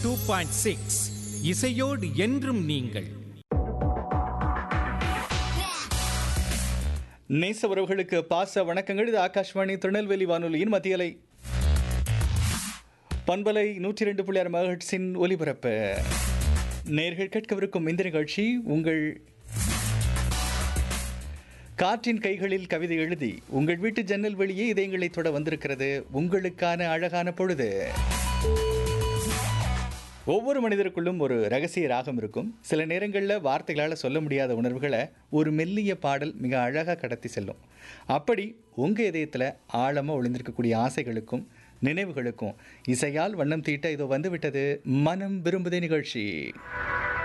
two point six இசையோடு என்றும் நீங்கள் நேச உறவுகளுக்கு பாச வணக்கங்கள் இது ஆகாஷ்வாணி திருநெல்வேலி வானொலியின் மத்தியலை பண்பலை நூற்றி ரெண்டு புள்ளி ஆறு மகட்ஸின் ஒலிபரப்பு நேர்கள் கேட்கவிருக்கும் இந்த நிகழ்ச்சி உங்கள் காற்றின் கைகளில் கவிதை எழுதி உங்கள் வீட்டு ஜன்னல் வெளியே இதயங்களை தொட வந்திருக்கிறது உங்களுக்கான அழகான பொழுது ஒவ்வொரு மனிதருக்குள்ளும் ஒரு ரகசிய ராகம் இருக்கும் சில நேரங்களில் வார்த்தைகளால் சொல்ல முடியாத உணர்வுகளை ஒரு மெல்லிய பாடல் மிக அழகாக கடத்தி செல்லும் அப்படி உங்கள் இதயத்தில் ஆழமாக ஒளிந்திருக்கக்கூடிய ஆசைகளுக்கும் நினைவுகளுக்கும் இசையால் வண்ணம் தீட்ட இதோ வந்துவிட்டது மனம் விரும்புதே நிகழ்ச்சி